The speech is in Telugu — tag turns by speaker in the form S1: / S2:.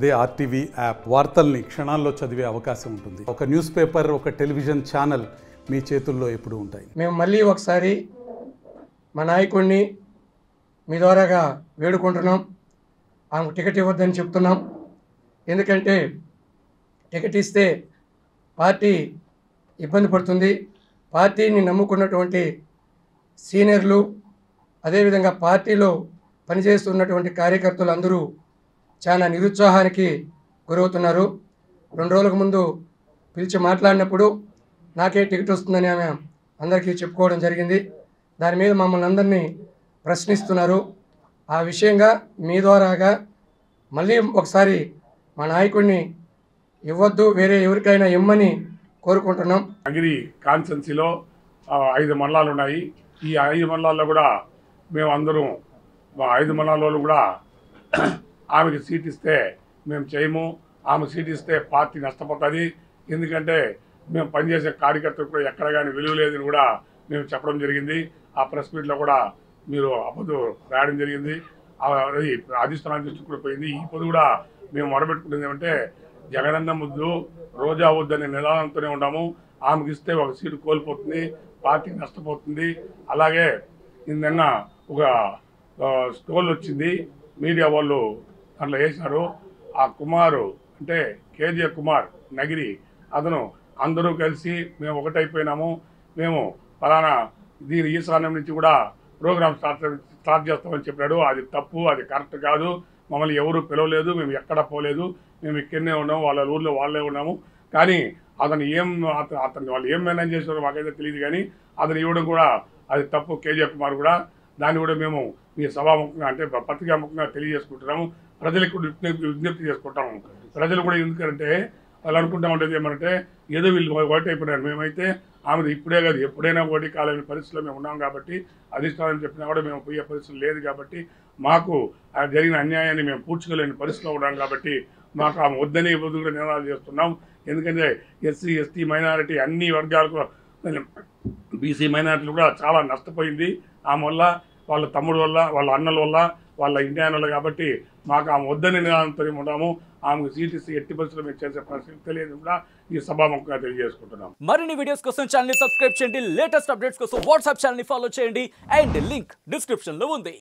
S1: అదే ఆర్టీవీ యాప్ వార్తల్ని క్షణాల్లో చదివే అవకాశం ఉంటుంది ఒక న్యూస్ పేపర్ ఒక టెలివిజన్ ఛానల్ మీ చేతుల్లో ఎప్పుడూ ఉంటాయి
S2: మేము మళ్ళీ ఒకసారి మా నాయకుడిని మీ ద్వారాగా వేడుకుంటున్నాం ఆమెకు టికెట్ ఇవ్వద్దని చెప్తున్నాం ఎందుకంటే టికెట్ ఇస్తే పార్టీ ఇబ్బంది పడుతుంది పార్టీని నమ్ముకున్నటువంటి సీనియర్లు అదేవిధంగా పార్టీలో పనిచేస్తున్నటువంటి కార్యకర్తలు అందరూ చాలా నిరుత్సాహానికి గురవుతున్నారు రెండు రోజులకు ముందు పిలిచి మాట్లాడినప్పుడు నాకే టికెట్ వస్తుందని ఆమె అందరికీ చెప్పుకోవడం జరిగింది దాని మీద మమ్మల్ని అందరినీ ప్రశ్నిస్తున్నారు ఆ విషయంగా మీ ద్వారాగా మళ్ళీ ఒకసారి మా నాయకుడిని ఇవ్వద్దు వేరే ఎవరికైనా ఇమ్మని కోరుకుంటున్నాం
S3: అగిరి కాన్స్టెన్సీలో ఆ, ఐదు మండలాలు ఉన్నాయి ఈ ఐదు మండలాల్లో కూడా మేము అందరం మా ఐదు మండలాల్లో కూడా ఆమెకి సీట్ ఇస్తే మేము చేయము ఆమె సీట్ ఇస్తే పార్టీ నష్టపోతుంది ఎందుకంటే మేము పనిచేసే కార్యకర్తలకు కూడా ఎక్కడ కానీ విలువ లేదని కూడా మేము చెప్పడం జరిగింది ఆ ప్రెస్ మీట్లో కూడా మీరు అబద్ధం రాయడం జరిగింది ఆ, అది అధిష్టానం దృష్టికి కూడా పోయింది ఈ పొద్దు కూడా మేము మొదలుపెట్టుకునేది ఏమంటే జగనన్న ముద్దు రోజా వద్దు అనే నిదానంతోనే ఉన్నాము ఆమెకి ఇస్తే ఒక సీటు కోల్పోతుంది పార్టీ నష్టపోతుంది అలాగే నిన్న ఒక ఆ, స్టోల్ వచ్చింది మీడియా వాళ్ళు దాంట్లో వేశారు ఆ కుమారు అంటే కేజీఆర్ కుమార్ నగిరి అతను అందరూ కలిసి మేము ఒకటైపోయినాము మేము ఫలానా దీని ఈశాన్యం నుంచి కూడా ప్రోగ్రామ్ స్టార్ట్ స్టార్ట్ చేస్తామని చెప్పాడు అది తప్పు అది కరెక్ట్ కాదు మమ్మల్ని ఎవరు పిలవలేదు మేము ఎక్కడ పోలేదు మేము ఇక్కడనే ఉన్నాము వాళ్ళ ఊర్లో వాళ్ళే ఉన్నాము కానీ అతను ఏం అత- అతను వాళ్ళు ఏం మేనేజ్ చేస్తారో మాకైతే తెలియదు కానీ అతను ఇవ్వడం కూడా అది తప్పు కేజీఎఫ్ కుమార్ కూడా దాన్ని కూడా మేము మీ సభాముఖంగా అంటే పత్రికాముఖంగా తెలియజేసుకుంటున్నాము ప్రజలకు కూడా విజ్ఞప్తి విజ్ఞప్తి చేసుకుంటాము ప్రజలు కూడా ఎందుకంటే వాళ్ళు అనుకుంటా ఉండేది ఏమంటే ఏదో వీళ్ళు ఓటు అయిపోయినారు మేమైతే ఆమె ఇప్పుడే కాదు ఎప్పుడైనా ఓటీ కాలేని పరిస్థితిలో మేము ఉన్నాం కాబట్టి అధిష్టానం చెప్పినా కూడా మేము పోయే పరిస్థితి లేదు కాబట్టి మాకు ఆ జరిగిన అన్యాయాన్ని మేము పూడ్చుకోలేని పరిస్థితిలో ఉన్నాం కాబట్టి మాకు ఆమె వద్దని ఇవ్వదు కూడా నినాదాలు చేస్తున్నాం ఎందుకంటే ఎస్సీ ఎస్టీ మైనారిటీ అన్ని వర్గాలకు బీసీ మైనారిటీలు కూడా చాలా నష్టపోయింది ఆమె వల్ల వాళ్ళ తమ్ముడు వల్ల వాళ్ళ అన్నల వల్ల వాళ్ళ ఇండియన్ వల్ల కాబట్టి మాకు ఆమె వద్దని నినాదంతో ఉన్నాము ఆమెకు సీట్ ఇస్తే ఎట్టి పరిస్థితుల్లో మేము చేసే పరిస్థితి తెలియదు కూడా ఈ సభాముఖంగా తెలియజేసుకుంటున్నాం
S4: మరిన్ని వీడియోస్ కోసం ఛానల్ ని సబ్స్క్రైబ్ చేయండి లేటెస్ట్ అప్డేట్స్ కోసం వాట్సాప్ ఛానల్ ని ఫాలో చేయండి అండ్ లింక్ డిస్క్రిప్షన్ లో ఉంది